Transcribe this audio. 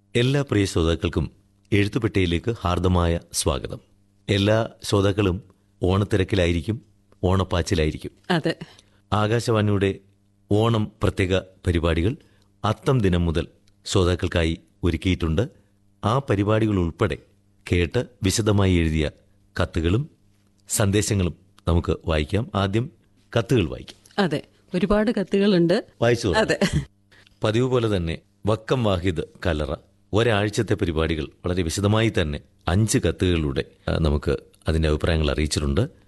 എല്ലാ പ്രിയ ശ്രോതാക്കൾക്കും എഴുത്തുപെട്ടിയിലേക്ക് ഹാർദമായ സ്വാഗതം എല്ലാ ശ്രോതാക്കളും ഓണത്തിരക്കിലായിരിക്കും ഓണപ്പാച്ചിലായിരിക്കും അതെ ആകാശവാണിയുടെ ഓണം പ്രത്യേക പരിപാടികൾ അത്തം ദിനം മുതൽ ശ്രോതാക്കൾക്കായി ഒരുക്കിയിട്ടുണ്ട് ആ പരിപാടികൾ ഉൾപ്പെടെ കേട്ട് വിശദമായി എഴുതിയ കത്തുകളും സന്ദേശങ്ങളും നമുക്ക് വായിക്കാം ആദ്യം കത്തുകൾ വായിക്കാം അതെ ഒരുപാട് കത്തുകളുണ്ട് വായിച്ചു തുടങ്ങാം. അതെ പതിവ് പോലെ തന്നെ വക്കം വാഹിദ് കലറ ഒരാഴ്ചത്തെ പരിപാടികൾ വളരെ വിശദമായി തന്നെ അഞ്ച് കത്തുകളിലൂടെ ആ, നമുക്ക് അതിന്റെ അഭിപ്രായങ്ങൾ അറിയിച്ചിട്ടുണ്ട്